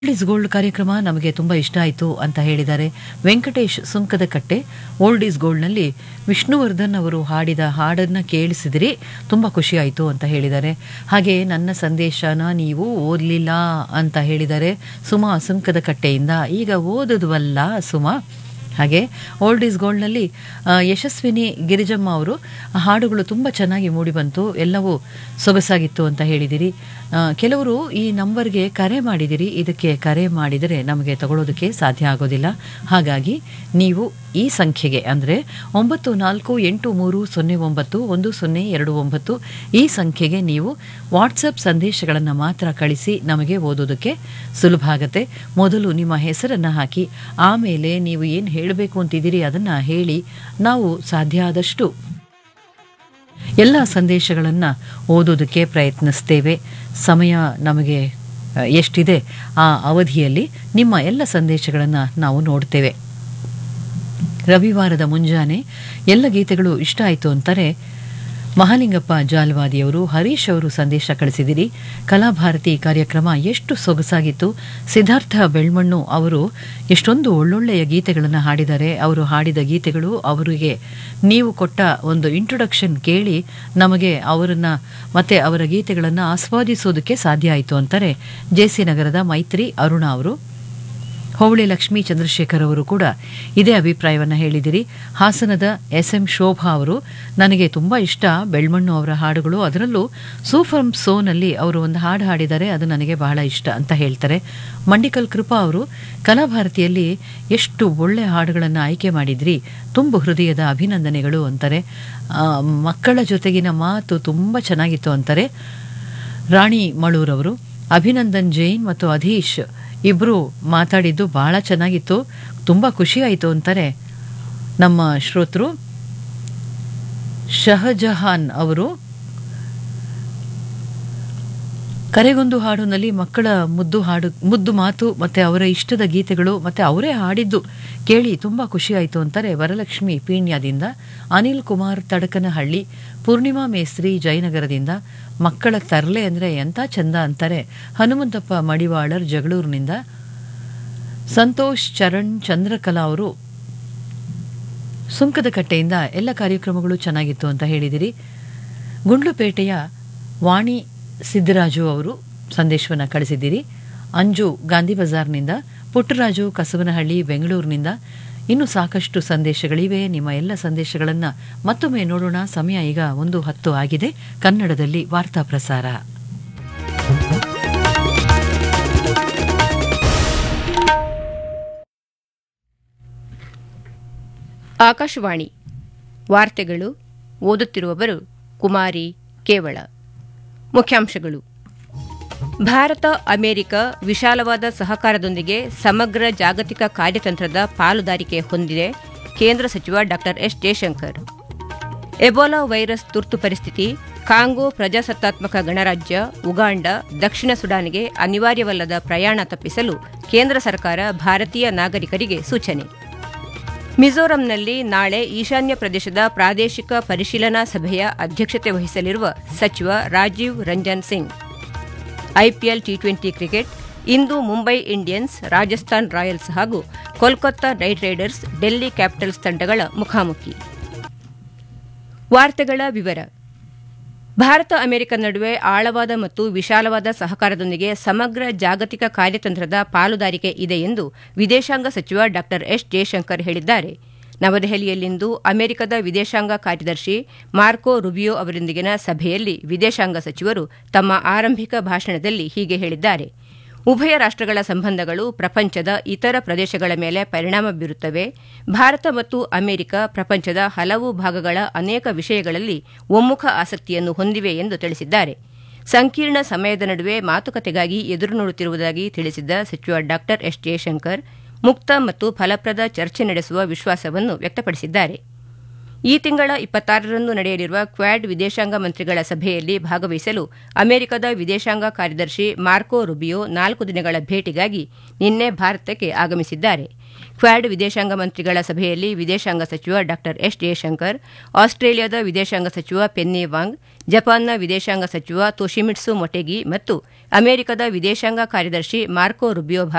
is gold ಕಾರ್ಯಕ್ರಮ ನಮಗೆ ತುಂಬ ಇಷ್ಟ ಆಯಿತು ಅಂತ ಹೇಳಿದ್ದಾರೆ ವೆಂಕಟೇಶ್ ಸುಂಕದ ಕಟ್ಟೆ ಓಲ್ಡ್ ಈಸ್ ಗೋಲ್ಡ್ನಲ್ಲಿ ವಿಷ್ಣುವರ್ಧನ್ ಅವರು ಹಾಡಿದ ಹಾಡನ್ನು ಕೇಳಿಸಿದಿರಿ ತುಂಬ ಖುಷಿ ಆಯಿತು ಅಂತ ಹೇಳಿದ್ದಾರೆ ಹಾಗೆ ನನ್ನ ಸಂದೇಶನ ನೀವು ಓದಲಿಲ್ಲ ಅಂತ ಹೇಳಿದ್ದಾರೆ ಸುಮಾ ಸುಂಕದ ಕಟ್ಟೆಯಿಂದ ಈಗ ಓದದ್ವಲ್ಲ ಸುಮಾ ಹಾಗೆ ಓಲ್ಡ್ ಈಸ್ ಗೋಲ್ಡ್ನಲ್ಲಿ ಆ, ಯಶಸ್ವಿನಿ ಗಿರಿಜಮ್ಮ ಅವರು ಹಾಡುಗಳು ತುಂಬ ಚೆನ್ನಾಗಿ ಮೂಡಿಬಂತು ಎಲ್ಲವೂ ಸೊಗಸಾಗಿತ್ತು ಅಂತ ಹೇಳಿದಿರಿ ಆ, ಕೆಲವರು ಈ ನಂಬರ್ಗೆ ಕರೆ ಮಾಡಿದಿರಿ ಇದಕ್ಕೆ ಕರೆ ಮಾಡಿದರೆ ನಮಗೆ ತಗೊಳ್ಳೋದಕ್ಕೆ ಸಾಧ್ಯ ಆಗೋದಿಲ್ಲ ಹಾಗಾಗಿ ನೀವು ಈ ಸಂಖ್ಯೆಗೆ ಅಂದರೆ ಒಂಬತ್ತು ನಾಲ್ಕು ಎಂಟು ಮೂರು ಸೊನ್ನೆ ಒಂಬತ್ತು ಒಂದು ಸೊನ್ನೆ ಎರಡು ಒಂಬತ್ತು ಈ ಸಂಖ್ಯೆಗೆ ನೀವು ವಾಟ್ಸಪ್ ಸಂದೇಶಗಳನ್ನು ಮಾತ್ರ ಕಳಿಸಿ ನಮಗೆ ಓದೋದಕ್ಕೆ ಸುಲಭ ಆಗುತ್ತೆ ಮೊದಲು ನಿಮ್ಮ ಹೆಸರನ್ನು ಹಾಕಿ ಆಮೇಲೆ ನೀವು ಏನು ಹೇಳಬೇಕು ಅಂತಿದ್ದೀರಿ ಅದನ್ನು ಹೇಳಿ ನಾವು ಸಾಧ್ಯ ಆದಷ್ಟು ಎಲ್ಲ ಸಂದೇಶಗಳನ್ನು ಓದೋದಕ್ಕೆ ಪ್ರಯತ್ನಿಸ್ತೇವೆ ಸಮಯ ನಮಗೆ ಅ, ಎಷ್ಟಿದೆ ಆ ಅವಧಿಯಲ್ಲಿ ನಿಮ್ಮ ಎಲ್ಲ ಸಂದೇಶಗಳನ್ನು ನಾವು ನೋಡ್ತೇವೆ ರವಿವಾರದ ಮುಂಜಾನೆ ಎಲ್ಲ ಗೀತೆಗಳು ಇಷ್ಟ ಆಯಿತು ಅಂತಾರೆ ಮಹಾಲಿಂಗಪ್ಪ ಜಾಲ್ವಾದಿಯವರು ಹರೀಶ್ ಅವರು ಸಂದೇಶ ಕಳಿಸಿದಿರಿ ಕಲಾಭಾರತಿ ಕಾರ್ಯಕ್ರಮ ಎಷ್ಟು ಸೊಗಸಾಗಿತ್ತು ಸಿದ್ಧಾರ್ಥ ಬೆಳ್ಮಣ್ಣು ಅವರು ಎಷ್ಟೊಂದು ಒಳ್ಳೊಳ್ಳೆಯ ಗೀತೆಗಳನ್ನು ಹಾಡಿದ್ದಾರೆ ಅವರು ಹಾಡಿದ ಗೀತೆಗಳು ಅವರಿಗೆ ನೀವು ಕೊಟ್ಟ ಒಂದು ಇಂಟ್ರೊಡಕ್ಷನ್ ಕೇಳಿ ನಮಗೆ ಅವರನ್ನು ಮತ್ತೆ ಅವರ ಗೀತೆಗಳನ್ನು ಆಸ್ವಾದಿಸೋದಕ್ಕೆ ಸಾಧ್ಯ ಆಯಿತು ಅಂತಾರೆ ಜೆ ಸಿ ನಗರದ ಮೈತ್ರಿ ಅರುಣ ಅವರು ಹೋಬಳಿ ಲಕ್ಷ್ಮೀ ಚಂದ್ರಶೇಖರ್ ಅವರು ಕೂಡ ಇದೇ ಅಭಿಪ್ರಾಯವನ್ನು ಹೇಳಿದಿರಿ ಹಾಸನದ ಎಸ್ ಎಂ ಶೋಭಾ ಅವರು ನನಗೆ ತುಂಬ ಇಷ್ಟ ಬೆಳ್ಮಣ್ಣು ಅವರ ಹಾಡುಗಳು ಅದರಲ್ಲೂ ಸೂಫರ್ಮ್ ಸೋನಲ್ಲಿ ಅವರು ಒಂದು ಹಾಡು ಹಾಡಿದ್ದಾರೆ ಅದು ನನಗೆ ಬಹಳ ಇಷ್ಟ ಅಂತ ಹೇಳ್ತಾರೆ ಮಂಡಿಕಲ್ ಕೃಪಾ ಅವರು ಕಲಾಭಾರತಿಯಲ್ಲಿ ಎಷ್ಟು ಒಳ್ಳೆ ಹಾಡುಗಳನ್ನು ಆಯ್ಕೆ ಮಾಡಿದ್ರಿ ತುಂಬು ಹೃದಯದ ಅಭಿನಂದನೆಗಳು ಅಂತಾರೆ ಆ, ಮಕ್ಕಳ ಜೊತೆಗಿನ ಮಾತು ತುಂಬ ಚೆನ್ನಾಗಿತ್ತು ಅಂತಾರೆ ರಾಣಿ ಮಳೂರವರು ಅಭಿನಂದನ್ ಜೈನ್ ಮತ್ತು ಅಧೀಶ್ ಇಬ್ಬರು ಮಾತಾಡಿದ್ದು ಬಹಳ ಚೆನ್ನಾಗಿತ್ತು ತುಂಬ ಖುಷಿ ಆಯಿತು ಅಂತಾರೆ ನಮ್ಮ ಶ್ರೋತೃ ಶಹಜಹಾನ್ ಅವರು ಕರೆಗೊಂದು ಹಾಡುನಲ್ಲಿ ಮಕ್ಕಳ ಮುದ್ದು ಹಾಡು ಮುದ್ದು ಮಾತು ಮತ್ತೆ ಅವರ ಇಷ್ಟದ ಗೀತೆಗಳು ಮತ್ತೆ ಅವರೇ ಹಾಡಿದ್ದು ಕೇಳಿ ತುಂಬ ಖುಷಿ ಆಯಿತು ಅಂತಾರೆ ವರಲಕ್ಷ್ಮಿ ಪೀಣ್ಯದಿಂದ ಅನಿಲ್ ಕುಮಾರ್ ತಡಕನಹಳ್ಳಿ ಪೂರ್ಣಿಮಾ ಮೇಸ್ತ್ರಿ ಜಯನಗರದಿಂದ ಮಕ್ಕಳ ತರ್ಲೆ ಅಂದರೆ ಎಂಥ ಚಂದ ಅಂತಾರೆ ಹನುಮಂತಪ್ಪ ಮಡಿವಾಳರ್ ಜಗಳೂರಿನಿಂದ ಸಂತೋಷ್ ಚರಣ್ ಚಂದ್ರಕಲಾ ಅವರು ಸುಂಕದ ಕಟ್ಟೆಯಿಂದ ಎಲ್ಲ ಕಾರ್ಯಕ್ರಮಗಳು ಚೆನ್ನಾಗಿತ್ತು ಅಂತ ಹೇಳಿದಿರಿ ಗುಂಡ್ಲುಪೇಟೆಯ ವಾಣಿ ಸಿದ್ದರಾಜು ಅವರು ಸಂದೇಶವನ್ನು ಕಳಿಸಿದ್ದೀರಿ ಅಂಜು ಗಾಂಧಿ ಬಜಾರ್ನಿಂದ ಪುಟ್ಟರಾಜು ಕಸವನಹಳ್ಳಿ ಬೆಂಗಳೂರಿನಿಂದ ಇನ್ನು ಸಾಕಷ್ಟು ಸಂದೇಶಗಳಿವೆ ನಿಮ್ಮ ಎಲ್ಲ ಸಂದೇಶಗಳನ್ನು ಮತ್ತೊಮ್ಮೆ ನೋಡೋಣ ಸಮಯ ಈಗ ಒಂದು ಹತ್ತು ಆಗಿದೆ ಕನ್ನಡದಲ್ಲಿ ವಾರ್ತಾ ಪ್ರಸಾರ ಆಕಾಶವಾಣಿ ವಾರ್ತೆಗಳು ಓದುತ್ತಿರುವವರು ಕುಮಾರಿ ಕೇವಳ ಮುಖ್ಯಾಂಶಗಳು ಭಾರತ ಅಮೆರಿಕ ವಿಶಾಲವಾದ ಸಹಕಾರದೊಂದಿಗೆ ಸಮಗ್ರ ಜಾಗತಿಕ ಕಾರ್ಯತಂತ್ರದ ಪಾಲುದಾರಿಕೆ ಹೊಂದಿದೆ ಕೇಂದ್ರ ಸಚಿವ ಡಾ ಎಸ್ ಜಯಶಂಕರ್ ಎಬೋಲಾ ವೈರಸ್ ತುರ್ತು ಪರಿಸ್ಥಿತಿ ಕಾಂಗೋ ಪ್ರಜಾಸತ್ತಾತ್ಮಕ ಗಣರಾಜ್ಯ ಉಗಾಂಡ ದಕ್ಷಿಣ ಸುಡಾನ್ಗೆ ಅನಿವಾರ್ಯವಲ್ಲದ ಪ್ರಯಾಣ ತಪ್ಪಿಸಲು ಕೇಂದ್ರ ಸರ್ಕಾರ ಭಾರತೀಯ ನಾಗರಿಕರಿಗೆ ಸೂಚನೆ ಮಿಜೋರಂನಲ್ಲಿ ನಾಳೆ ಈಶಾನ್ಯ ಪ್ರದೇಶದ ಪ್ರಾದೇಶಿಕ ಪರಿಶೀಲನಾ ಸಭೆಯ ಅಧ್ಯಕ್ಷತೆ ವಹಿಸಲಿರುವ ಸಚಿವ Rajiv Ranjan Singh IPL T twenty cricket ಇಂದು ಮುಂಬೈ ಇಂಡಿಯನ್ಸ್ ರಾಜಸ್ಥಾನ್ ರಾಯಲ್ಸ್ ಹಾಗೂ Kolkata Knight Riders Delhi Capitals ತಂಡಗಳ ಮುಖಾಮುಖಿ ವಾರ್ತೆಗಳ ವಿವರ ಭಾರತ ಅಮೆರಿಕ ನಡುವೆ ಆಳವಾದ ಮತ್ತು ವಿಶಾಲವಾದ ಸಹಕಾರದೊಂದಿಗೆ ಸಮಗ್ರ ಜಾಗತಿಕ ಕಾರ್ಯತಂತ್ರದ ಪಾಲುದಾರಿಕೆ ಇದೆ ಎಂದು ವಿದೇಶಾಂಗ ಸಚಿವ ಡಾ ಎಸ್ ಜಯಶಂಕರ್ ಹೇಳಿದ್ದಾರೆ ನವದೆಹಲಿಯಲ್ಲಿಂದು ಅಮೆರಿಕದ ವಿದೇಶಾಂಗ ಕಾರ್ಯದರ್ಶಿ ಮಾರ್ಕೋ ರುಬಿಯೋ ಅವರೊಂದಿಗಿನ ಸಭೆಯಲ್ಲಿ ವಿದೇಶಾಂಗ ಸಚಿವರು ತಮ್ಮ ಆರಂಭಿಕ ಭಾಷಣದಲ್ಲಿ ಹೀಗೆ ಹೇಳಿದ್ದಾರೆ ಉಭಯ ರಾಷ್ಟಗಳ ಸಂಬಂಧಗಳು ಪ್ರಪಂಚದ ಇತರ ಪ್ರದೇಶಗಳ ಮೇಲೆ ಪರಿಣಾಮ ಬೀರುತ್ತವೆ ಭಾರತ ಮತ್ತು ಅಮೆರಿಕ ಪ್ರಪಂಚದ ಹಲವು ಭಾಗಗಳ ಅನೇಕ ವಿಷಯಗಳಲ್ಲಿ ಒಮ್ಮುಖ ಆಸಕ್ತಿಯನ್ನು ಹೊಂದಿವೆ ಎಂದು ತಿಳಿಸಿದ್ದಾರೆ ಸಂಕೀರ್ಣ ಸಮಯದ ನಡುವೆ ಮಾತುಕತೆಗಾಗಿ ಎದುರು ನೋಡುತ್ತಿರುವುದಾಗಿ ತಿಳಿಸಿದ ಸಚಿವ ಡಾ ಎಸ್ ಜಯಶಂಕರ್ ಮುಕ್ತ ಮತ್ತು ಫಲಪ್ರದ ಚರ್ಚೆ ನಡೆಸುವ ವಿಶ್ವಾಸವನ್ನು ವ್ಯಕ್ತಪಡಿಸಿದ್ದಾರೆ ಈ ತಿಂಗಳ ಇಪ್ಪತ್ತಾರರಂದು ನಡೆಯಲಿರುವ ಕ್ವಾಡ್ ವಿದೇಶಾಂಗ ಮಂತ್ರಿಗಳ ಸಭೆಯಲ್ಲಿ ಭಾಗವಹಿಸಲು ಅಮೆರಿಕದ ವಿದೇಶಾಂಗ ಕಾರ್ಯದರ್ಶಿ ಮಾರ್ಕೋ ರುಬಿಯೋ ನಾಲ್ಕು ದಿನಗಳ ಭೇಟಿಗಾಗಿ ನಿನ್ನೆ ಭಾರತಕ್ಕೆ ಆಗಮಿಸಿದ್ದಾರೆ ಕ್ವಾಡ್ ವಿದೇಶಾಂಗ ಮಂತ್ರಿಗಳ ಸಭೆಯಲ್ಲಿ ವಿದೇಶಾಂಗ ಸಚಿವ ಡಾ ಎಸ್ ಜಯಶಂಕರ್ ಆಸ್ಟ್ರೇಲಿಯಾದ ವಿದೇಶಾಂಗ ಸಚಿವ ಪೆನ್ನಿ ವಾಂಗ್ ಜಪಾನ್ನ ವಿದೇಶಾಂಗ ಸಚಿವ ತೊಶಿಮಿಟ್ಸು ಮೊಟೆಗಿ ಮತ್ತು ಅಮೆರಿಕದ ವಿದೇಶಾಂಗ ಕಾರ್ಯದರ್ಶಿ ಮಾರ್ಕೊ ರುಬಿಯೋ